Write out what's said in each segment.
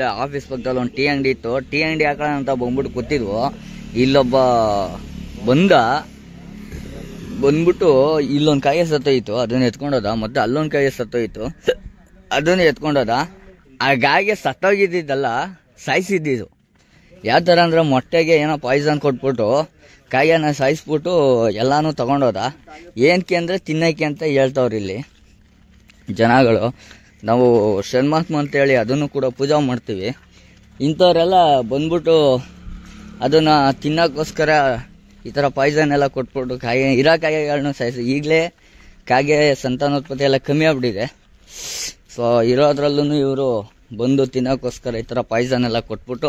ಇಲ್ಲೇ ಆಫೀಸ್ ಪಕ್ಕದಲ್ಲಿ ಒಂದು ಟೀ ಅಂಗಡಿ ಇತ್ತು ಟೀ ಅಂಗಡಿ ಹಾಕೋಣ ಅಂತ ಬಂದ್ಬಿಟ್ಟು ಕೂತಿದ್ವು ಇಲ್ಲೊಬ್ಬ ಬಂದ ಬಂದ್ಬಿಟ್ಟು ಇಲ್ಲೊಂದು ಕಾಯಿ ಸತ್ತೋಯ್ತು ಅದನ್ನ ಎತ್ಕೊಂಡೋದ ಮತ್ತೆ ಅಲ್ಲೊಂದು ಕಾಯಿ ಸತ್ತೋಯ್ತು ಅದನ್ನ ಎತ್ಕೊಂಡೋದ ಆ ಗಾಯಿಗೆ ಸತ್ತೋಗಿದ್ದಲ್ಲ ಸಾಯಿಸಿದ್ದಿದ್ದು ಯಾವ ಥರ ಅಂದ್ರೆ ಮೊಟ್ಟೆಗೆ ಏನೋ ಪಾಯ್ಸನ್ ಕೊಟ್ಬಿಟ್ಟು ಕಾಯಿನ ಸಾಯಿಸ್ಬಿಟ್ಟು ಎಲ್ಲಾನು ತಗೊಂಡೋದ ಏನಕ್ಕೆ ಅಂದರೆ ತಿನ್ನೋಕ್ಕೆ ಅಂತ ಹೇಳ್ತವ್ರು ಇಲ್ಲಿ ಜನಗಳು ನಾವು ಷಣ್ಮಾತ್ಮ ಅಂತೇಳಿ ಅದನ್ನು ಕೂಡ ಪೂಜೆ ಮಾಡ್ತೀವಿ ಇಂಥವ್ರೆಲ್ಲ ಬಂದ್ಬಿಟ್ಟು ಅದನ್ನು ತಿನ್ನೋಕ್ಕೋಸ್ಕರ ಈ ಥರ ಪಾಯ್ಸನ್ ಎಲ್ಲ ಕೊಟ್ಬಿಟ್ಟು ಕಾಯಿ ಇರೋ ಕಾಯಿಗಳನ್ನ ಸಾಯಿಸಿ ಈಗಲೇ ಕಾಗೆ ಸಂತಾನೋತ್ಪತ್ತಿ ಎಲ್ಲ ಕಮ್ಮಿ ಆಗ್ಬಿಟ್ಟಿದೆ ಸೊ ಇರೋದ್ರಲ್ಲೂ ಇವರು ಬಂದು ತಿನ್ನೋಕ್ಕೋಸ್ಕರ ಈ ಥರ ಪಾಯ್ಸನ್ ಎಲ್ಲ ಕೊಟ್ಬಿಟ್ಟು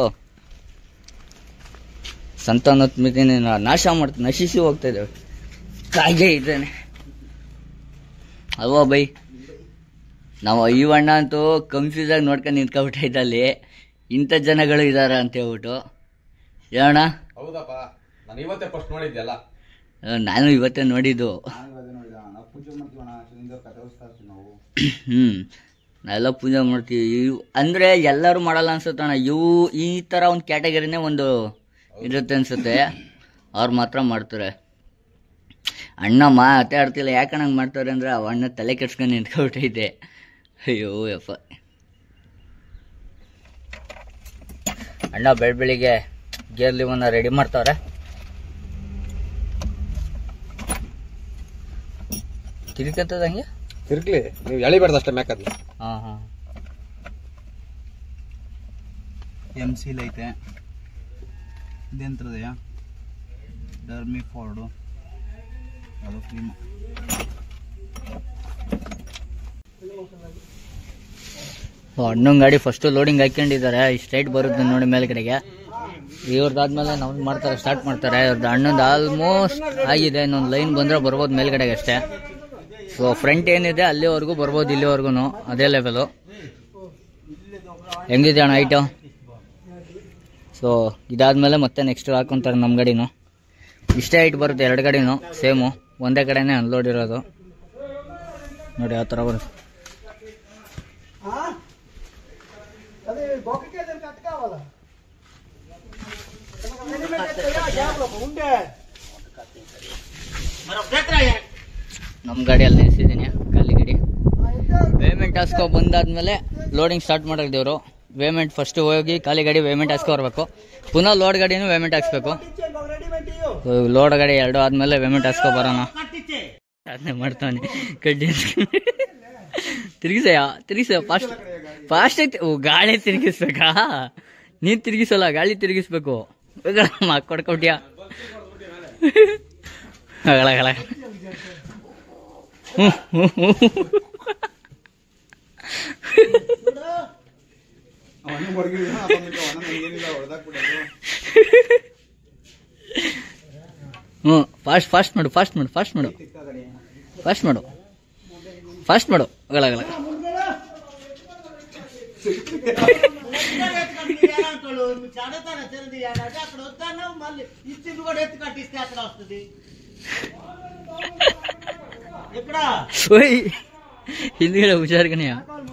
ಸಂತಾನೋತ್ಪತ್ತಿನ ನಾಶ ಮಾಡ್ತ ನಶಿಸಿ ಹೋಗ್ತಾ ಇದ್ದೇವೆ ಕಾಗೆ ಇದ್ದೇನೆ ಅಲ್ವಾ ಬೈ ನಾವು ಅಯ್ಯವಣ್ಣ ಅಂತೂ ಕನ್ಫ್ಯೂಸ್ ಆಗಿ ನೋಡ್ಕೊಂಡು ನಿಂತ್ಕೊಬಿಟ್ಟೈತೆ ಅಲ್ಲಿ ಇಂಥ ಜನಗಳು ಇದಾರ ಅಂತ ಹೇಳ್ಬಿಟ್ಟು ಹೇಳೋಣ ಹೌದಪ್ಪ ನಾನು ಇವತ್ತೇ ಫಸ್ಟ್ ನೋಡಿದ್ದೆ ಅಲ್ಲ ನಾನು ಇವತ್ತೇ ನೋಡಿದ್ದು ನಾವು ಪೂಜೆ ಮಾಡ್ತೀವಣ್ಣ ಶಿವಲಿಂಗ ಕತೆ ಓದಿಸ್ತಾ ಇರ್ತೀವಿ ನಾವು ಹ್ಞೂ ನಾವೆಲ್ಲ ಪೂಜೆ ಮಾಡ್ತೀವಿ ಇವ್ ಅಂದರೆ ಎಲ್ಲರೂ ಮಾಡಲ್ಲ ಅನ್ಸುತ್ತಣ್ಣ ಇವು ಈ ಥರ ಒಂದು ಕ್ಯಾಟಗರಿನೇ ಒಂದು ಇರುತ್ತೆ ಅನ್ಸುತ್ತೆ ಅವ್ರು ಮಾತ್ರ ಮಾಡ್ತಾರೆ ಅಣ್ಣ ಮಾತಾಡ್ತಿಲ್ಲ ಯಾಕಣ್ಣ ಹಂಗೆ ಮಾಡ್ತಾರೆ ಅಂದರೆ ಅವ ಅಣ್ಣ ತಲೆ ಕೆಡ್ಸ್ಕೊಂಡು ನಿಂತ್ಕೊಬಿಟ್ಟೈತೆ ಅಯ್ಯೋ ಯಪ್ಪ ಅಣ್ಣ ಬೆಳ್ ಬೆಳಿಗ್ಗೆ ಗೇರ್ ಲಿವನ್ನ ರೆಡಿ ಮಾಡ್ತಾವ್ರೆ ತಿರ್ಕಂತದ ಹಂಗೆ ತಿರ್ಗ್ಲಿ ನೀವು ಎಳಿಬಾರ್ದು ಅಷ್ಟೇ ಮ್ಯಾಕದ್ಲಿ ಹಾಂ ಹಾಂ ಎಮ್ ಸಿಲ್ ಐತೆ ಇದೆಂತ್ರದೆಯಾ ಡರ್ಮಿ ಫೋರ್ಡು ಅದು ಕ್ರೀಮ್ ಅಣ್ಣನ ಗಾಡಿ ಫಸ್ಟ್ ಲೋಡಿಂಗ್ ಹಾಕೊಂಡಿದ್ದಾರೆ ಸ್ಟ್ರೈಟ್ ಬರುತ್ತೆ ನೋಡಿ ಮೇಲ್ಗಡೆಗೆ ಇವ್ರದ್ದಾದ್ಮೇಲೆ ನಾವು ಮಾಡ್ತಾರೆ ಸ್ಟಾರ್ಟ್ ಮಾಡ್ತಾರೆ ಇವ್ರದ್ದು ಅಣ್ಣಂದು ಆಲ್ಮೋಸ್ಟ್ ಆಗಿದೆ ಇನ್ನೊಂದು ಲೈನ್ ಬಂದ್ರೆ ಬರ್ಬೋದು ಮೇಲ್ಗಡೆಗೆ ಅಷ್ಟೇ ಸೊ ಫ್ರಂಟ್ ಏನಿದೆ ಅಲ್ಲಿವರೆಗೂ ಬರ್ಬೋದು ಇಲ್ಲಿವರೆಗೂ ಅದೇ ಲೆವೆಲು ಹೆಂಗಿದೆ ಅಣ್ಣ ಐಟು ಸೊ ಇದಾದ್ಮೇಲೆ ಮತ್ತೆ ನೆಕ್ಸ್ಟ್ ಹಾಕೊಂತಾರೆ ನಮ್ಮ ಗಾಡಿನು ಇಷ್ಟೇ ಹೈಟ್ ಬರುತ್ತೆ ಎರಡು ಗಾಡಿನೂ ಸೇಮು ಒಂದೇ ಕಡೆನೇ ಅನ್ಲೋಡ್ ಇರೋದು ನೋಡಿ ಯಾವ ಥರ ಬರುತ್ತೆ ನಮ್ಮ ಗಾಡಿಯಲ್ಲಿ ನಿಲ್ಸಿದ್ದೀನಿ ಖಾಲಿ ಗಾಡಿ ಪೇಮೆಂಟ್ ಹಾಸ್ಕೊ ಬಂದಾದ್ಮೇಲೆ ಲೋಡಿಂಗ್ ಸ್ಟಾರ್ಟ್ ಮಾಡೋದು ದೇವರು ಪೇಮೆಂಟ್ ಫಸ್ಟ್ ಹೋಗಿ ಖಾಲಿ ಗಾಡಿ ಪೇಮೆಂಟ್ ಹಾಸ್ಕೊ ಬರ್ಬೇಕು ಪುನಃ ಲೋಡ್ ಗಾಡಿನೂ ಪೇಮೆಂಟ್ ಹಾಕ್ಸ್ಬೇಕು ಲೋಡ್ ಗಾಡಿ ಎರಡು ಆದ್ಮೇಲೆ ಪೇಮೆಂಟ್ ಹಾಸ್ಕೊ ಬರೋಣ ಅದನ್ನೇ ಮಾಡ್ತಾನೆ ಕಡ್ಡಿ ತಿರುಗಿಸಯ್ಯ ತಿರುಗಿಸ ಫಾಸ್ಟ್ ಫಾಸ್ಟ್ ಐತಿ ಓ ಗಾಳಿ ತಿರುಗಿಸ್ಬೇಕಾ ನೀನ್ ತಿರುಗಿಸಲ್ಲ ಗಾಳಿ ತಿರುಗಿಸ್ಬೇಕು ಕೊಡ್ಕೊಟ್ಯಾ ಅಗಳ ಅಗಳ ಹ್ಞೂ ಹ್ಞೂ ಹ್ಞೂ ಹ್ಞೂ ಫಾಸ್ಟ್ ಫಾಸ್ಟ್ ಮಾಡು ಫಾಸ್ಟ್ ಮಾಡು ಫಾಸ್ಟ್ ಮಾಡು ಫಾಸ್ಟ್ ಮಾಡು ಫಾಸ್ಟ್ ಮಾಡು ಅಗಳ ಅಗಳ ಓಯ್ ಹಿಂದ್ಗಡೆ ಹುಷಾರ್ಗನೆಯ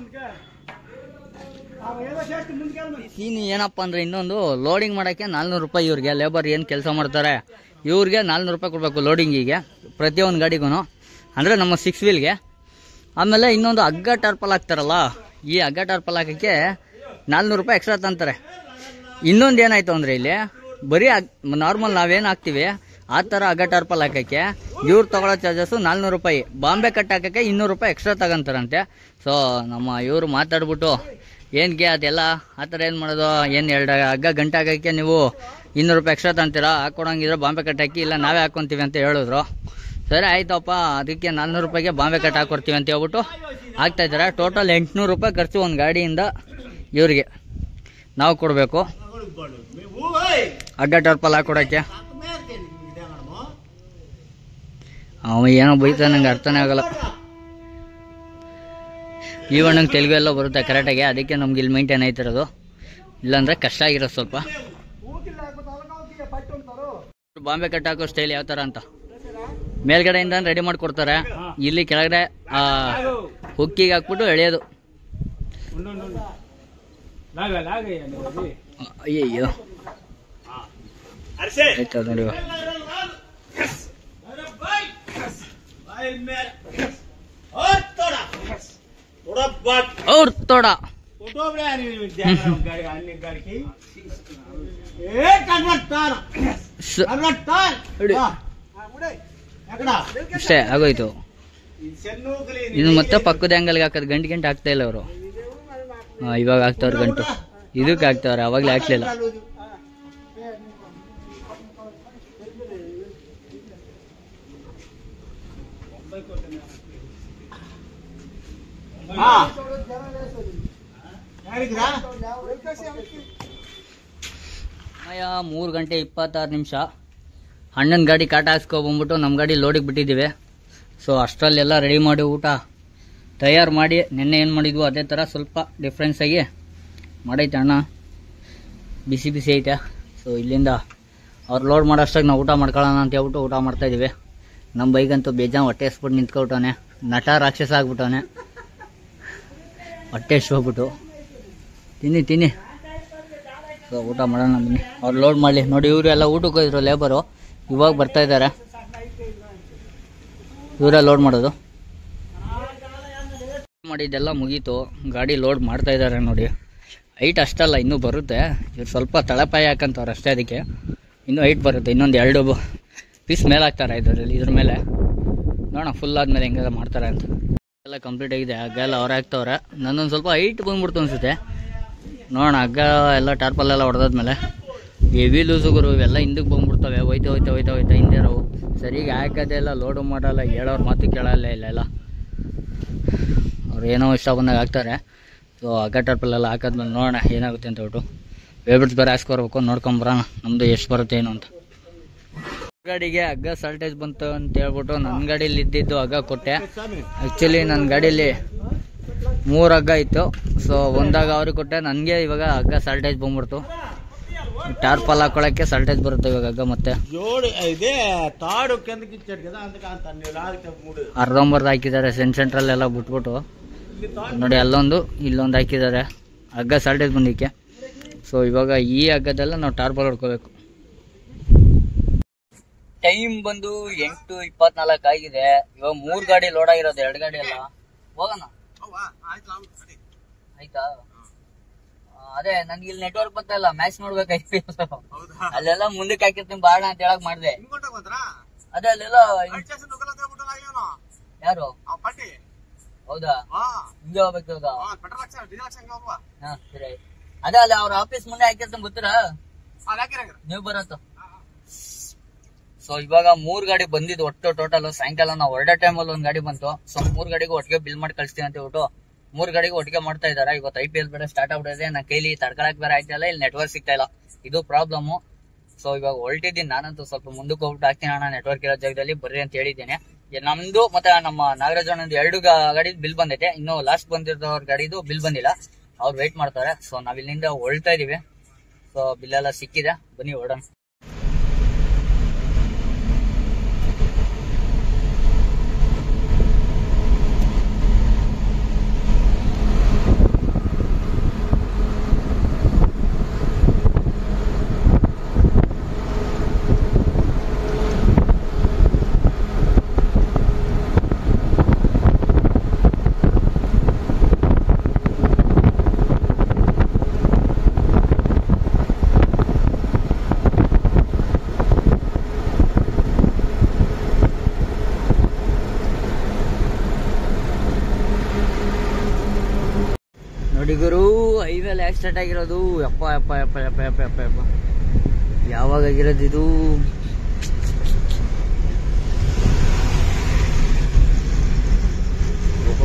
ಸೀನ್ ಏನಪ್ಪ ಅಂದ್ರೆ ಇನ್ನೊಂದು ಲೋಡಿಂಗ್ ಮಾಡಕ್ಕೆ ನಾಲ್ನೂರು ರೂಪಾಯಿ ಇವ್ರಿಗೆ ಲೇಬರ್ ಏನು ಕೆಲಸ ಮಾಡ್ತಾರೆ ಇವ್ರಿಗೆ ನಾಲ್ನೂರು ರೂಪಾಯಿ ಕೊಡಬೇಕು ಲೋಡಿಂಗಿಗೆ ಪ್ರತಿಯೊಂದು ಗಾಡಿಗೂ ಅಂದರೆ ನಮ್ಮ ಸಿಕ್ಸ್ ವೀಲ್ಗೆ ಆಮೇಲೆ ಇನ್ನೊಂದು ಹಗ್ಗ ಟಾರ್ಪಲ್ ಹಾಕ್ತಾರಲ್ಲ ಈ ಹಗ್ಗ ಟಾರ್ಪಲ್ ಹಾಕಕ್ಕೆ ನಾಲ್ನೂರು ರೂಪಾಯಿ ಎಕ್ಸ್ಟ್ರಾ ತಂತಾರೆ ಇನ್ನೊಂದು ಏನಾಯ್ತು ಅಂದರೆ ಇಲ್ಲಿ ಬರೀ ನಾರ್ಮಲ್ ನಾವೇನು ಹಾಕ್ತೀವಿ ಆ ಥರ ಹಗ್ಗ ಟಾರ್ಪಲ್ ಹಾಕಕ್ಕೆ ಇವ್ರು ತಗೊಳ್ಳೋ ಚಾರ್ಜಸ್ಸು ನಾಲ್ನೂರು ರೂಪಾಯಿ ಬಾಂಬೆ ಕಟ್ ಹಾಕಕ್ಕೆ ಇನ್ನೂರು ರೂಪಾಯಿ ಎಕ್ಸ್ಟ್ರಾ ತಗೊಂತಾರಂತೆ ಸೊ ನಮ್ಮ ಇವರು ಮಾತಾಡ್ಬಿಟ್ಟು ಏನಕ್ಕೆ ಅದೆಲ್ಲ ಆ ಥರ ಏನು ಮಾಡೋದು ಏನು ಎರಡು ಹಗ್ಗ ಗಂಟೆ ಹಾಕಕ್ಕೆ ನೀವು ಇನ್ನೂರು ರೂಪಾಯಿ ಎಕ್ಸ್ಟ್ರಾ ತಂತೀರಾ ಹಾಕೊಡಂಗಿದ್ರೆ ಬಾಂಬೆ ಕಟ್ ಹಾಕಿ ಇಲ್ಲ ನಾವೇ ಹಾಕ್ಕೊಂತೀವಿ ಅಂತ ಹೇಳಿದ್ರು ಸರಿ ಆಯ್ತಪ್ಪ ಅದಕ್ಕೆ ನಾಲ್ನೂರು ರೂಪಾಯಿಗೆ ಬಾಂಬೆ ಕಟ್ ಹಾಕೊಡ್ತೀವಿ ಅಂತ ಹೇಳ್ಬಿಟ್ಟು ಹಾಕ್ತಾ ಇದ್ದಾರೆ ಟೋಟಲ್ ಎಂಟುನೂರು ರೂಪಾಯಿ ಖರ್ಚು ಒಂದು ಗಾಡಿಯಿಂದ ಇವರಿಗೆ ನಾವು ಕೊಡಬೇಕು ಅಡ್ಡ ಟರ್ಪಲ್ ಹಾಕೊಡಕ್ಕೆ ಅವ ಏನೋ ಬೈತಾನೆ ನಂಗೆ ಅರ್ಥನೇ ಆಗಲ್ಲ ಈವಣ್ಣಂಗೆ ತೆಲುಗು ಎಲ್ಲ ಬರುತ್ತೆ ಕರೆಕ್ಟಾಗಿ ಅದಕ್ಕೆ ನಮ್ಗೆ ಇಲ್ಲಿ ಮೇಂಟೈನ್ ಆಯ್ತಿರೋದು ಇಲ್ಲಾಂದ್ರೆ ಕಷ್ಟ ಆಗಿರೋದು ಸ್ವಲ್ಪ ಬಾಂಬೆ ಕಟ್ ಹಾಕೋ ಸ್ಟೈಲ್ ಯಾವ ಥರ ಅಂತ ಮೇಲ್ಗಡೆಯಿಂದ ರೆಡಿ ಮಾಡಿಕೊಡ್ತಾರೆ ಇಲ್ಲಿ ಕೆಳಗಡೆ ಆ ಹುಕ್ಕಿಗೆ ಹಾಕ್ಬಿಟ್ಟು ಎಳೆಯೋದು ಅಯ್ಯಯ್ಯೋ ಆಯ್ತಾ ನೋಡಿ ಇವಾಗ. ಅವ್ರ ತೋಡ ಸ- ನೋಡಿ. ಅಷ್ಟೇ ಆಗೋಯ್ತು ಇನ್ನು ಮತ್ತೆ ಪಕ್ಕದ ಆಂಗಲ್ಗೆ ಹಾಕೋದು ಗಂಟು ಗಂಟು ಹಾಕ್ತಾ ಇಲ್ಲ ಅವರು ಇವಾಗ ಹಾಕ್ತವ್ರ ಗಂಟು ಇದಕ್ಕೆ ಹಾಕ್ತವ್ರೆ ಅವಾಗ್ಲೇ ಹಾಕ್ಲಿಲ್ಲ ಸಮಯ ಮೂರು ಗಂಟೆ ಇಪ್ಪತ್ತಾರು ನಿಮಿಷ ಅಣ್ಣನ ಗಾಡಿ ಕಾಟ ಹಾಕ್ಸ್ಕೊಬಂದ್ಬಿಟ್ಟು ನಮ್ಮ ಗಾಡಿ ಲೋಡಿಗೆ ಬಿಟ್ಟಿದ್ದೀವಿ ಸೊ ಅಷ್ಟರಲ್ಲೆಲ್ಲ ರೆಡಿ ಮಾಡಿ ಊಟ ತಯಾರು ಮಾಡಿ ನಿನ್ನೆ ಏನು ಮಾಡಿದ್ವು ಅದೇ ಥರ ಸ್ವಲ್ಪ ಡಿಫ್ರೆನ್ಸ್ ಆಗಿ ಮಾಡೈತೆ ಅಣ್ಣ ಬಿಸಿ ಬಿಸಿ ಐತೆ ಸೊ ಇಲ್ಲಿಂದ ಅವ್ರು ಲೋಡ್ ಮಾಡೋಷ್ಟಾಗ ನಾವು ಊಟ ಮಾಡ್ಕೊಳ್ಳೋಣ ಅಂತ ಹೇಳ್ಬಿಟ್ಟು ಊಟ ಮಾಡ್ತಾ ಇದೀವಿ ನಮ್ಮ ಬೈಗಂತೂ ಬೇಜಾನ್ ಹೊಟ್ಟೆ ಹಸ್ಬಿಟ್ಟು ನಿಂತ್ಕೊಬಿಟ್ಟವನೆ ನಟ ರಾಕ್ಷಸ ಆಗ್ಬಿಟ್ಟವನೆ ಹೊಟ್ಟೆ ಹೋಗ್ಬಿಟ್ಟು ತಿನ್ನಿ ತಿನ್ನಿ ಸೊ ಊಟ ಮಾಡೋಣ ಬನ್ನಿ ಅವ್ರು ಲೋಡ್ ಮಾಡಲಿ ನೋಡಿ ಇವರು ಎಲ್ಲ ಊಟಕ್ಕೆ ಹೋಗಿದ್ರು ಲೇಬರು ಇವಾಗ ಬರ್ತಾ ಇದ್ದಾರೆ ಇವರೇ ಲೋಡ್ ಮಾಡೋದು ಮಾಡಿದ್ದೆಲ್ಲ ಮುಗೀತು ಗಾಡಿ ಲೋಡ್ ಮಾಡ್ತಾ ಇದ್ದಾರೆ ನೋಡಿ ಹೈಟ್ ಅಷ್ಟಲ್ಲ ಇನ್ನೂ ಬರುತ್ತೆ ಇವ್ರು ಸ್ವಲ್ಪ ತಳಪಾಯ ಹಾಕಂತವ್ರು ಅಷ್ಟೇ ಅದಕ್ಕೆ ಇನ್ನೂ ಹೈಟ್ ಬರುತ್ತೆ ಇನ್ನೊಂದು ಎರಡು ಪೀಸ್ ಮೇಲೆ ಹಾಕ್ತಾರೆ ಇದರಲ್ಲಿ ಇದ್ರ ಮೇಲೆ ನೋಡೋಣ ಫುಲ್ ಆದ್ಮೇಲೆ ಹೆಂಗೆಲ್ಲ ಮಾಡ್ತಾರೆ ಅಂತ ಎಲ್ಲ ಕಂಪ್ಲೀಟ್ ಆಗಿದೆ ಹಗ್ಗ ಎಲ್ಲ ಅವ್ರು ಹಾಕ್ತವ್ರೆ ನನ್ನೊಂದು ಸ್ವಲ್ಪ ಹೈಟ್ ಬಂದ್ಬಿಡ್ತು ಅನ್ಸುತ್ತೆ ನೋಡೋಣ ಹಗ್ಗ ಎಲ್ಲ ಟಾರ್ಪಲ್ಲೆಲ್ಲ ಹೊಡೆದಾದ್ಮೇಲೆ ಹೆವಿ ಲೂಸು ಗುರು ಇವೆಲ್ಲ ಹಿಂದಕ್ಕೆ ಬಂದ್ಬಿಡ್ತವೆ ಹೋಯ್ತಾ ಹೋಯ್ತಾ ಹೋಯ್ತಾ ಹೋಯ್ತಾ ಹಿಂದೆ ಇರೋವು ಸರಿಗೆ ಹಾಕೋದೇ ಇಲ್ಲ ಲೋಡು ಮಾಡಲ್ಲ ಹೇಳೋರ ಮಾತು ಕೇಳಲ್ಲ ಇಲ್ಲೆಲ್ಲ ಅವ್ರು ಏನೋ ಇಷ್ಟ ಬಂದಾಗ ಹಾಕ್ತಾರೆ ಸೊ ಹಗ್ಗ ಟಾರ್ಪಲ್ಲೆಲ್ಲ ಹಾಕಿದ್ಮೇಲೆ ನೋಡೋಣ ಏನಾಗುತ್ತೆ ಅಂತ ಹೇಳ್ಬಿಟ್ಟು ವೇಬಿಟ್ಸ್ ಬೇರೆ ಹಾಕ್ಸ್ಕೊರ್ಬೇಕು ನೋಡ್ಕೊಂಬರೋಣ ನಮ್ಮದು ಎಷ್ಟು ಬರುತ್ತೆ ಏನು ಅಂತ ಗಾಡಿಗೆ ಹಗ್ಗ ಸಾಲ್ಟೇಜ್ ಬಂತು ಅಂತ ಹೇಳ್ಬಿಟ್ಟು ನನ್ನ ಗಾಡೀಲಿ ಇದ್ದಿದ್ದು ಹಗ್ಗ ಕೊಟ್ಟೆ ಆ್ಯಕ್ಚುಲಿ ನನ್ನ ಗಾಡೀಲಿ ಮೂರು ಹಗ್ಗ ಇತ್ತು ಸೊ ಒಂದಾಗ ಅವ್ರಿಗೆ ಕೊಟ್ಟೆ ನನಗೆ ಇವಾಗ ಹಗ್ಗ ಸಾಲ್ಟೇಜ್ ಬಂದ್ಬಿಡ್ತು ಟಾರ್ಪಲ್ ಹಾಕೊಳಕ್ಕೆ ಸಾಲ್ಟೇಜ್ ಬರುತ್ತೆ ಇವಾಗ ಹಗ್ಗ ಮತ್ತೆ జోడు ఇదే తాడు కిందకి ఇచ్చాడు కదా అందుకే అంత లాగితే మూడు ಅರ್ಧಂಬರ್ಧ ಹಾಕಿದ್ದಾರೆ ಸೆಂಟ್ ಸೆಂಟ್ರಲ್ಲೆಲ್ಲ ಬಿಟ್ಬಿಟ್ಟು ನೋಡಿ ಅಲ್ಲೊಂದು ಇಲ್ಲೊಂದು ಹಾಕಿದ್ದಾರೆ ಹಗ್ಗ ಸಾಲ್ಟೇಜ್ ಬಂದಿಕ್ಕೆ ಸೊ ಇವಾಗ ಈ ಹಗ್ಗದೆಲ್ಲ ನಾವು ಟಾರ್ಪಲ್ ಹೊಡ್ಕೋಬೇಕು ಟೈಮ್ ಬಂದು ಎಂಟು ಇಪ್ಪತ್ನಾಲ್ಕು ಆಗಿದೆ ಇವಾಗ ಮೂರ್ ಗಾಡಿ ಲೋಡ್ ಆಗಿರೋದು ಎರಡು ಗಾಡಿ ಎಲ್ಲ ಹೋಗೋಣ ಆಯ್ತಾ ಆ, ಅದೇ ನನ್ಗೆ ಇಲ್ಲಿ ನೆಟ್ವರ್ಕ್ ಬರ್ತಾ ಇಲ್ಲ ಮ್ಯಾಚ್ ನೋಡ್ಬೇಕಾಯ್ತು ಅಲ್ಲೆಲ್ಲ ಮುಂದಕ್ಕೆ ಹಾಕಿರ್ತೀನಿ ಬಾಣ ಅಂತ ಹೇಳಕ್ ಮಾಡಿದೆ ಅದೇ ಅಲ್ಲೆಲ್ಲ ಯಾರು ಹೌದಾ ಹಿಂಗೆ ಹೋಗ್ಬೇಕು ಇವಾಗ ಹಾ ಸರಿ ಆಯ್ತು. ಅದೇ ಅಲ್ಲ ಅವ್ರ ಆಫೀಸ್ ಮುಂದೆ ಹಾಕಿರ್ತೀನಿ ಗೊತ್ತೀರಾ ನೀವು ಬರತ್ತ ಸೊ ಇವಾಗ ಮೂರ್ ಗಾಡಿ ಬಂದಿದ್ದು ಒಟ್ಟು ಟೋಟಲ್ ಸಾಯಂಕಾಲ ನಾವು ಹೊರಡೋ ಟೈಮಲ್ಲಿ ಒಂದ್ ಗಾಡಿ ಬಂತು ಸೊ ಮೂರ್ ಗಾಡಿಗೂ ಒಟ್ಟಿಗೆ ಬಿಲ್ ಮಾಡಿ ಕಳಿಸ್ತೀವಿ ಅಂತ ಹೇಳ್ಬಿಟ್ಟು ಮೂರ್ ಗಾಡಿಗೂ ಒಟ್ಟಿಗೆ ಮಾಡ್ತಾ ಇದಾರೆ ಇವತ್ತು ಐ ಪಿ ಎಲ್ ಬೇರೆ ಸ್ಟಾರ್ಟ್ ಆಗ್ಬಿಟ್ಟಿದೆ ನನ್ನ ಕೈಲಿ ತಡ್ಕೊಳಕ್ ಬೇರೆ ಆಯ್ತಲ್ಲ ಇಲ್ಲಿ ನೆಟ್ವರ್ಕ್ ಸಿಗ್ತಾ ಇಲ್ಲ ಇದು ಪ್ರಾಬ್ಲಮ್ ಸೊ ಇವಾಗ ಹೊರಟಿದ್ದೀನಿ ನಾನಂತೂ ಸ್ವಲ್ಪ ಮುಂದಕ್ಕೆ ಹೋಗ್ಬಿಟ್ಟು ಹಾಕ್ತೀನಿ ಅಣ್ಣ ನೆಟ್ವರ್ಕ್ ಇರೋ ಜಾಗದಲ್ಲಿ ಬರ್ರಿ ಅಂತ ಹೇಳಿದ್ದೀನಿ ಈ ನಮ್ದು ಮತ್ತೆ ನಮ್ಮ ನಾಗರಾಜ್ ಅಣ್ಣಂದು ಎರಡು ಗಾ- ಗಾಡಿ ಬಿಲ್ ಬಂದೈತೆ ಇನ್ನು ಲಾಸ್ಟ್ ಬಂದಿರೋರ್ ಗಾಡಿದು ಬಿಲ್ ಬಂದಿಲ್ಲ ಅವ್ರು ವೇಟ್ ಮಾಡ್ತಾರೆ ಸೊ ನಾವ್ ಇಲ್ಲಿಂದ ಹೊರಡ್ತಾ ಇದೀವಿ ಸೊ ಬಿಲ್ ಎಲ್ಲ ಸಿಕ್ಕಿದೆ ಬನ್ನಿ ಹೊರಡೋಣ ನೋಡಿ ಗುರು ಹೈವೇಲಿ ಆಕ್ಸಿಡೆಂಟ್ ಆಗಿರೋದು ಯಪ್ಪ ಯಪ್ಪ ಯಪ್ಪ ಯಪ್ಪ ಯಪ್ಪ ಯಪ್ಪ ಯಪ್ಪ ಯಾವಾಗ ಆಗಿರೋದು ಇದು ಓಹೋ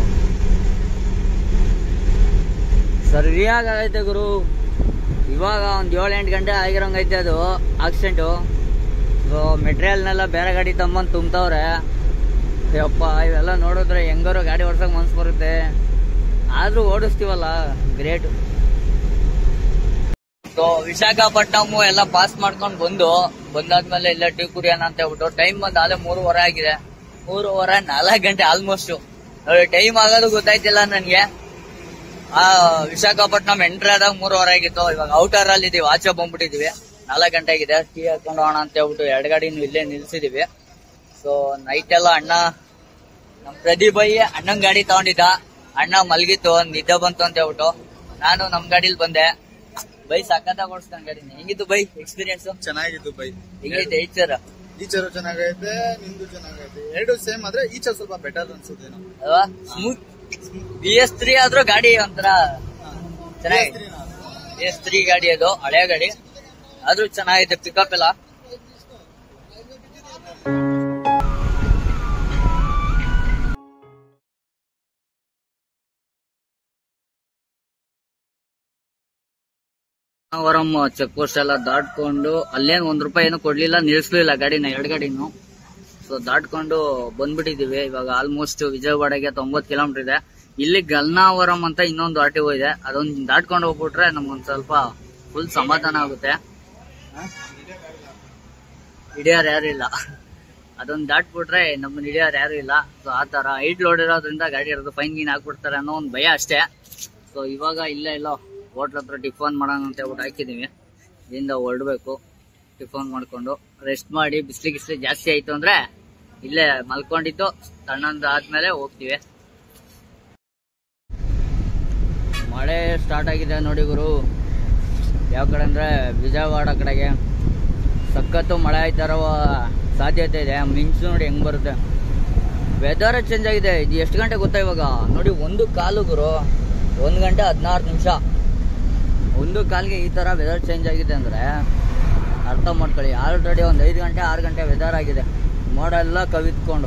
ಸರಿಯಾಗಿ ಆಗೈತೆ ಗುರು ಇವಾಗ ಒಂದು ಏಳು ಎಂಟು ಗಂಟೆ ಆಗಿರೋಂಗೈತೆ ಅದು ಆಕ್ಸಿಡೆಂಟು ಸೊ ಮೆಟೀರಿಯಲ್ನೆಲ್ಲ ಬೇರೆ ಗಾಡಿ ತಗೊಂಬಂದು ತುಂಬ್ತವ್ರೆ ಯಪ್ಪ ಇವೆಲ್ಲ ನೋಡಿದ್ರೆ ಹೆಂಗಾರು ಗಾಡಿ ಓಡ್ಸಕ್ ಮನ್ಸು ಬರುತ್ತೆ ಆದ್ರೂ ಓಡಿಸ್ತೀವಲ್ಲ ಗ್ರೇಟ್ ಸೊ ವಿಶಾಖಪಟ್ಟಣಮ್ ಎಲ್ಲ ಪಾಸ್ ಮಾಡ್ಕೊಂಡು ಬಂದು ಬಂದಾದ್ಮೇಲೆ ಇಲ್ಲ ಟೀ ಕುಡಿಯೋಣ ಅಂತ ಹೇಳ್ಬಿಟ್ಟು ಟೈಮ್ ಬಂದ್ ಆಲೆ ಮೂರುವರೆ ಆಗಿದೆ ಮೂರುವರೆ ನಾಲ್ಕು ಗಂಟೆ ಆಲ್ಮೋಸ್ಟ್ ನೋಡಿ ಟೈಮ್ ಆಗೋದು ಗೊತ್ತಾಯ್ತಿಲ್ಲ ನನ್ಗೆ ಆ ವಿಶಾಖಪಟ್ಟಣಂ ಎಂಟ್ರಿ ಆದಾಗ ಮೂರುವರೆ ಆಗಿತ್ತು ಇವಾಗ ಔಟರ್ ಅಲ್ಲಿ ಇದೀವಿ ಆಚೆ ಬಂದ್ಬಿಟ್ಟಿದೀವಿ ನಾಲ್ಕು ಗಂಟೆ ಆಗಿದೆ ಟೀ ಹಾಕೊಂಡು ಹೋಗೋಣ ಅಂತ ಹೇಳ್ಬಿಟ್ಟು ಎರಡು ಗಾಡಿನೂ ಇಲ್ಲೇ ನಿಲ್ಸಿದೀವಿ ಸೊ ನೈಟ್ ಎಲ್ಲ ಅಣ್ಣ ನಮ್ ಪ್ರದೀಪ್ ಬೈ ಅಣ್ಣನ್ ಗಾಡಿ ತಗೊಂಡಿದ್ದ ಅಣ್ಣ ಮಲ್ಗಿತ್ತು ನಿದ್ದೆ ಬಂತು ಅಂತ ಹೇಳ್ಬಿಟ್ಟು ನಾನು ನಮ್ ಗಾಡಿಲಿ ಬಂದೆ ಬೈ ಸಖತ್ತಾಗಿ ಓಡಿಸ್ತಾನೆ ಗಾಡಿನ ಹೆಂಗಿತ್ತು ಬೈ ಎಕ್ಸ್ಪೀರಿಯನ್ಸ್ ಚೆನ್ನಾಗಿತ್ತು ಬೈ ಹೆಂಗೈತೆ ಈಚರ್ ಈಚರು ಚೆನ್ನಾಗೈತೆ ನಿಂದು ಚೆನ್ನಾಗೈತೆ ಎರಡು ಸೇಮ್ ಆದ್ರೆ ಈಚರ್ ಸ್ವಲ್ಪ ಬೆಟರ್ ಅನ್ಸುತ್ತೇನೋ ಅಲ್ವಾ ಸ್ಮೂತ್ ಬಿ ಎಸ್ ತ್ರೀ ಆದ್ರೂ ಗಾಡಿ ಒಂಥರ ಚೆನ್ನಾಗಿದೆ ಬಿ ಎಸ್ ತ್ರೀ ಗಾಡಿ ಅದು ಹಳೆ ಗಾಡಿ ಆದ್ರೂ ಚೆನ್ನಾಗಿದೆ ಪಿಕಪ್ ಎಲ್ಲ ವರಂ ಚೆಕ್ ಪೋಸ್ಟ್ ಎಲ್ಲ ದಾಟ್ಕೊಂಡು ಅಲ್ಲೇನ್ ಒಂದ್ ರೂಪಾಯಿ ಏನು ಕೊಡ್ಲಿಲ್ಲ ನಿಲ್ಸ್ಲಿಲ್ಲ ಗಾಡಿನ ಎರಡ್ ಗಾಡಿನು ಸೊ ದಾಟ್ಕೊಂಡು ಬಂದ್ಬಿಟ್ಟಿದೀವಿ ಇವಾಗ ಆಲ್ಮೋಸ್ಟ್ ವಿಜಯವಾಡಗೆ ತೊಂಬತ್ ಕಿಲೋಮೀಟರ್ ಇದೆ ಇಲ್ಲಿ ಗಲ್ನಾವರಂ ಅಂತ ಇನ್ನೊಂದು ಆರ್ ಟಿ ಇದೆ ಅದೊಂದ್ ದಾಟ್ಕೊಂಡು ಹೋಗ್ಬಿಟ್ರೆ ನಮ್ಗೊಂದ್ ಸ್ವಲ್ಪ ಫುಲ್ ಸಮಾಧಾನ ಆಗುತ್ತೆ ಹಿಡಿಯೋರು ಯಾರು ಇಲ್ಲ ಅದೊಂದ್ ದಾಟ್ಬಿಟ್ರೆ ನಮ್ಮನ್ನ ಹಿಡಿಯೋರು ಯಾರು ಇಲ್ಲ ಸೊ ಆ ತರ ಹೈಟ್ ಲೋಡ್ ಇರೋದ್ರಿಂದ ಗಾಡಿ ಇರೋದು ಫೈನ್ ಗೀನ್ ಹಾಕ್ಬಿಡ್ತಾರೆ ಅನ್ನೋ ಒಂದು ಭಯ ಅಷ್ಟೇ ಸೊ ಇವಾಗ ಇಲ್ಲೇ ಇಲ್ಲ ಹೋಟ್ಲ್ ಹತ್ರ ಟಿಫನ್ ಮಾಡೋಣ ಅಂತ ಹೇಳ್ಬಿಟ್ಟು ಹಾಕಿದೀವಿ ಇಲ್ಲಿಂದ ಹೊರಡ್ಬೇಕು ಟಿಫನ್ ಮಾಡ್ಕೊಂಡು ರೆಸ್ಟ್ ಮಾಡಿ ಬಿಸ್ಲಿ ಗಿಸ್ಲಿ ಜಾಸ್ತಿ ಆಯ್ತು ಅಂದ್ರೆ ಇಲ್ಲೇ ಮಲ್ಕೊಂಡಿದ್ದು ತಣ್ಣಂದು ಆದ್ಮೇಲೆ ಹೋಗ್ತೀವಿ ಮಳೆ ಸ್ಟಾರ್ಟ್ ಆಗಿದೆ ನೋಡಿ ಗುರು ಯಾವ ಕಡೆ ಅಂದ್ರೆ ವಿಜಯವಾಡ ಕಡೆಗೆ ಸಖತ್ತು ಮಳೆ ಆಯ್ತಾರೋ ಸಾಧ್ಯತೆ ಇದೆ ಮಿಂಚು ನೋಡಿ ಹೆಂಗ್ ಬರುತ್ತೆ ವೆದರ್ ಚೇಂಜ್ ಆಗಿದೆ ಇದು ಎಷ್ಟು ಗಂಟೆ ಗೊತ್ತಾ ಇವಾಗ ನೋಡಿ ಒಂದು ಕಾಲು ಗುರು ಒಂದು ಗಂಟೆ ಹದಿನಾರು ನಿಮಿಷ ಒಂದು ಕಾಲಿಗೆ ಈ ತರ ವೆದರ್ ಚೇಂಜ್ ಆಗಿದೆ ಅಂದ್ರೆ ಅರ್ಥ ಮಾಡ್ಕೊಳ್ಳಿ ಆಲ್ರೆಡಿ ಒಂದು ಐದು ಗಂಟೆ ಆರು ಗಂಟೆ ವೆದರ್ ಆಗಿದೆ ಮೋಡ ಎಲ್ಲ ಕವಿತ್ಕೊಂಡು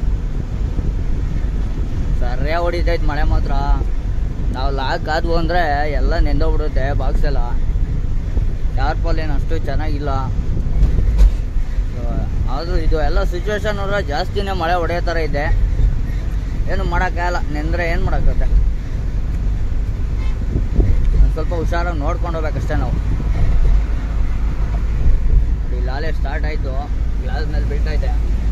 ಸರಿಯಾಗಿ ಹೊಡಿತೈತೆ ಮಳೆ ಮಾತ್ರ ನಾವು ಲಾಕ್ ಆದ್ವು ಅಂದ್ರೆ ಎಲ್ಲ ನೆಂದೋಗ್ಬಿಡುತ್ತೆ ಬಾಕ್ಸ್ ಎಲ್ಲ ಟಾರ್ಪಲ್ ಏನು ಅಷ್ಟು ಚೆನ್ನಾಗಿಲ್ಲ ಆದ್ರೂ ಇದು ಎಲ್ಲ ಸಿಚುವೇಶನ್ ನೋಡ್ರೆ ಜಾಸ್ತಿನೇ ಮಳೆ ಹೊಡೆಯೋ ಥರ ಇದೆ ಏನು ಮಾಡೋಕ್ಕಾಗಲ್ಲ ನೆಂದ್ರೆ ಏನು ಮಾಡೋಕ್ಕತ್ತೆ ಒಂದ್ ಸ್ವಲ್ಪ ಹುಷಾರಾಗಿ ನೋಡ್ಕೊಂಡು ಹೋಗ್ಬೇಕಷ್ಟೇ ನಾವು ನೋಡಿ ಲಾಲೆ ಸ್ಟಾರ್ಟ್ ಆಯ್ತು ಗ್ಲಾಸ್ ಮೇಲೆ ಬೀಳ್ತೈತೆ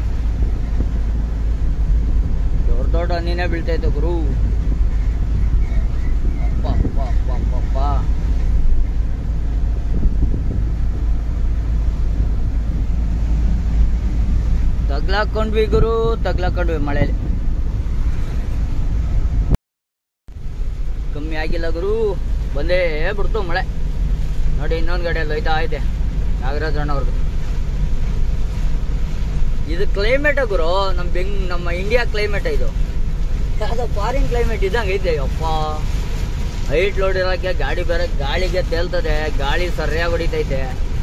ದೊಡ್ಡ ದೊಡ್ಡ ಹನಿನೇ ಬೀಳ್ತೈತೆ ಗುರು ಅಪ್ಪ ಅಪ್ಪ ಅಪ್ಪ ಅಪ್ಪ ಅಪ್ಪ ತಗ್ಲಾಕೊಂಡ್ವಿ ಗುರು ತಗ್ಲಾಕೊಂಡ್ವಿ ಮಳೆಯಲ್ಲಿ ಕಮ್ಮಿ ಆಗಿಲ್ಲ ಗುರು ಬಂದೇ ಬಿಡ್ತು ಮಳೆ ನೋಡಿ ಇನ್ನೊಂದು ಗಾಡಿಯಲ್ಲಿ ಹೋಯ್ತಾ ಐತೆ ನಾಗರಾಜ್ ಅಣ್ಣವ್ರದ್ದು ಇದು ಕ್ಲೈಮೇಟ್ ಗುರು ನಮ್ಮ ಬೆಂಗ್ ನಮ್ಮ ಇಂಡಿಯಾ ಕ್ಲೈಮೇಟ್ ಇದು ಯಾವುದೋ ಫಾರಿನ್ ಕ್ಲೈಮೇಟ್ ಇದ್ದಂಗೆ ಐತೆ ಅಪ್ಪ ಹೈಟ್ ಲೋಡ್ ಇರೋಕ್ಕೆ ಗಾಡಿ ಬೇರೆ ಗಾಳಿಗೆ ತೇಲ್ತದೆ ಗಾಳಿ ಸರಿಯಾಗಿ ಹೊಡಿತೈತೆ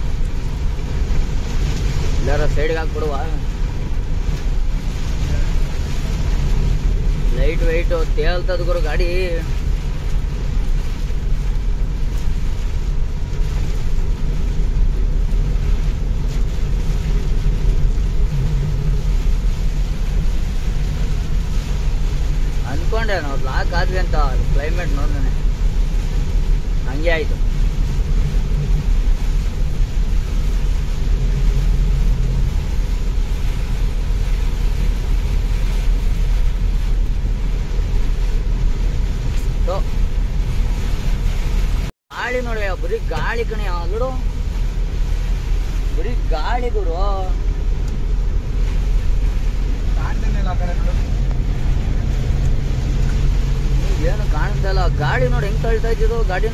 ಎಲ್ಲಾರ ಸೈಡ್ಗೆ ಹಾಕ್ಬಿಡುವ ಲೈಟ್ ವೈಟ್ ತೇಲ್ತದ ಗುರು ಗಾಡಿ ಅನ್ಕೊಂಡೆ ನಾವು ಲಾಕ್ ಆದ್ವಿ ಅಂತ ಕ್ಲೈಮೇಟ್ ನೋಡ್ದೇನೆ ಹಂಗೆ ಆಯ್ತು ಸೊ, ಗಾಳಿ ನೋಡಿ ಬರೀ ಗಾಳಿ ಕಣೆ ಅಲ್ಲಡು ಬರೀ ಗಾಳಿ ಗುರು ಕಾಣ್ತೇನಿಲ್ಲ ಆ ಕಡೆ ನೋಡು ಏನು ಕಾಣಿಸ್ತಾ ಇಲ್ಲ ಗಾಡಿ ನೋಡಿ ಹೆಂಗ್ ತಳ್ತಾ ಇದ್ದಿದ್ದು ಗಾಡಿನ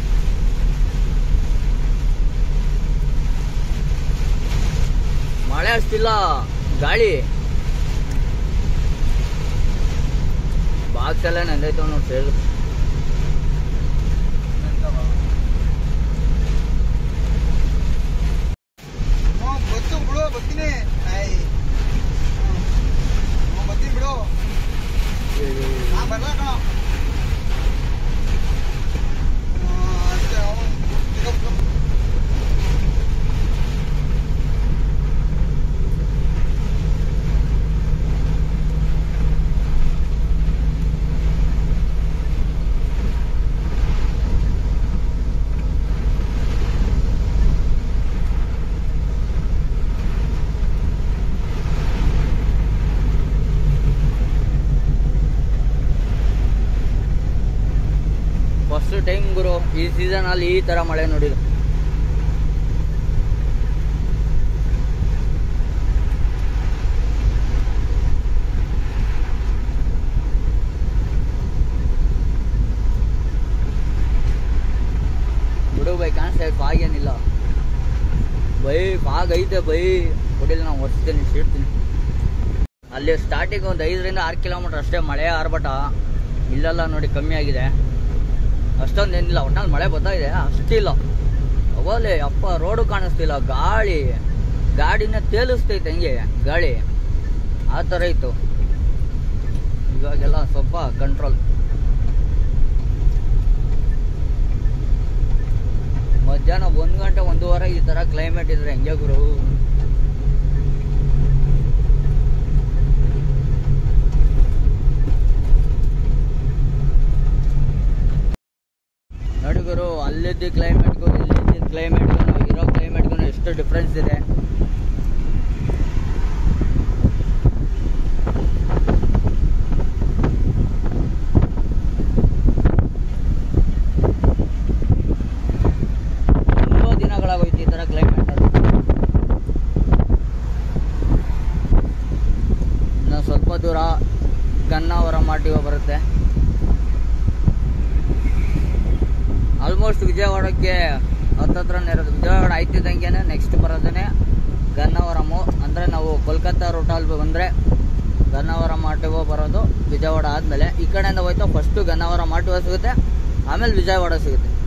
ಮಳೆ ಅಷ್ಟಿಲ್ಲ ಗಾಳಿ ಬಾಕ್ಸ್ ಎಲ್ಲ ನೆಂದೈತವ ನೋಡಿ ಸೇರು ಹ್ಞೂ ಗೊತ್ತು ಬಿಡು ಬರ್ತೀನಿ ಐ ಹ್ಞೂ ಬರ್ತೀನಿ ಬಿಡು ನಾ ಬರಲ್ಲ ಕಣ ಅಷ್ಟೇ ಅವ್ನು pick up ಈ ಸೀಸನ್ ಅಲ್ಲಿ ಈ ತರ ಮಳೆ ನೋಡಿದ್ದು ಬಿಡು ಬೈ ಕಾಣಿಸ್ತಾ ಫಾಗ್ ಏನಿಲ್ಲ ಬೈ ಫಾಗ್ ಐತೆ ಬೈ ಹೊಡಿಲ್ಲ ನಾವು ಒರ್ಸ್ತೀನಿ ಸಿಡ್ತೀನಿ ಅಲ್ಲಿ ಸ್ಟಾರ್ಟಿಂಗ್ ಒಂದು ಐದರಿಂದ ಆರು ಕಿಲೋಮೀಟರ್ ಅಷ್ಟೇ ಮಳೆ ಆರ್ಭಟ ಇಲ್ಲೆಲ್ಲ ನೋಡಿ ಕಮ್ಮಿ ಆಗಿದೆ ಅಷ್ಟೊಂದು ಏನಿಲ್ಲ ಒಟ್ನಲ್ಲಿ ಮಳೆ ಬರ್ತಾ ಇದೆ ಅಷ್ಟಿಲ್ಲ ಅವಲೇ ಅಪ್ಪ ರೋಡು ಕಾಣಿಸ್ತಿಲ್ಲ ಗಾಳಿ ಗಾಡಿನ ತೇಲಿಸ್ತೈತೆ ಹಂಗೆ ಗಾಳಿ ಆ ಥರ ಇತ್ತು ಇವಾಗೆಲ್ಲ ಸ್ವಲ್ಪ ಕಂಟ್ರೋಲ್ ಮಧ್ಯಾಹ್ನ ಒಂದು ಗಂಟೆ ಒಂದೂವರೆ ಈ ಥರ ಕ್ಲೈಮೇಟ್ ಇದ್ರೆ ಹೆಂಗೆ ಗುರು ನೋಡಿ ಗುರು ಅಲ್ಲಿದ್ದ ಕ್ಲೈಮೇಟ್ಗೂ ಇಲ್ಲಿದ್ದ ಕ್ಲೈಮೇಟ್ಗೂ ಇರೋ ಕ್ಲೈಮೇಟ್ಗೂ ಎಷ್ಟು ಡಿಫ್ರೆನ್ಸ್ ಇದೆ ತುಂಬಾ ದಿನಗಳಾಗೋಯ್ತು ಈ ಥರ ಕ್ಲೈಮೇಟ್ ಅದು ಇನ್ನು ಸ್ವಲ್ಪ ದೂರ ಗನ್ನಾವರ ಮಾಟಿವ ಬರುತ್ತೆ ಆಲ್ಮೋಸ್ಟ್ ವಿಜಯವಾಡಕ್ಕೆ ಹತ್ತತ್ರ ಇರೋದು ವಿಜಯವಾಡ ಆಯ್ತಿದ್ದಂಗೆ ನೆಕ್ಸ್ಟ್ ಬರೋದೇ ಗನ್ನವರಮು ಅಂದರೆ ನಾವು ಕೋಲ್ಕತ್ತಾ ರೂಟಲ್ಲಿ ಬಂದರೆ ಗನ್ನವರ ಮಾಟಿವ ಬರೋದು ವಿಜಯವಾಡ ಆದಮೇಲೆ ಈ ಕಡೆಯಿಂದ ಹೋಯ್ತು ಫಸ್ಟು ಗನ್ನವರ ಮಾಟಿವ ಸಿಗುತ್ತೆ ಆಮೇಲೆ ವಿಜಯವಾಡ ಸಿಗುತ್ತೆ